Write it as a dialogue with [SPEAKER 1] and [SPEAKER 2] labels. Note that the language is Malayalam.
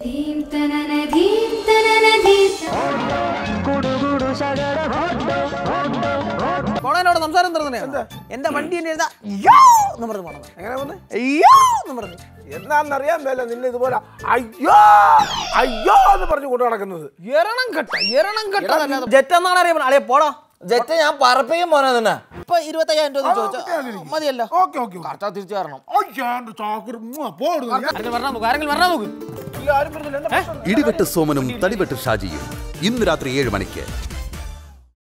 [SPEAKER 1] ധീപ്തനന ധീപ്തനന ധീപ്ത
[SPEAKER 2] കോണനോട് സംസാരം തുറന്നേ എന്റെ വണ്ടി എന്നെ എഴുതാ യ്യോ എന്ന് പറഞ്ഞു പോണം
[SPEAKER 3] എങ്ങനെ വന്ന്
[SPEAKER 2] അയ്യോ എന്ന് പറഞ്ഞു
[SPEAKER 3] എന്നാന്നറിയാൻ മേല നിന്നെ ഇതുപോലെ അയ്യോ അയ്യോ എന്ന് പറഞ്ഞു കൊണ്ടു നടക്കുന്നത്
[SPEAKER 2] എരണം കെട്ട എരണം കെട്ട ജെറ്റ് എന്നാണ് അറിയാൻ അളിയ പോടാ
[SPEAKER 4] ജെറ്റ് ഞാൻ പറപ്പിക്കും പോനെ തന്നെ
[SPEAKER 2] ഇപ്പൊ ഇരുപത്തയ്യായിരം രൂപ ചോദിച്ചാ മതിയല്ലോ
[SPEAKER 3] ഓക്കെ ഓക്കെ
[SPEAKER 4] കറക്റ്റാ തിരിച്ചു തരണം
[SPEAKER 2] ആരെങ്കിലും വരണ നോക്ക് ആരെങ്കിലും വരണ നോക്ക്
[SPEAKER 3] ആരും വരുന്നില്ല എന്താ പ്രശ്നം?
[SPEAKER 5] ഇടിവെട്ട് സോമനും തടിവെട്ട് ഷാജിയും ഇന്ന് രാത്രി ഏഴ് മണിക്ക്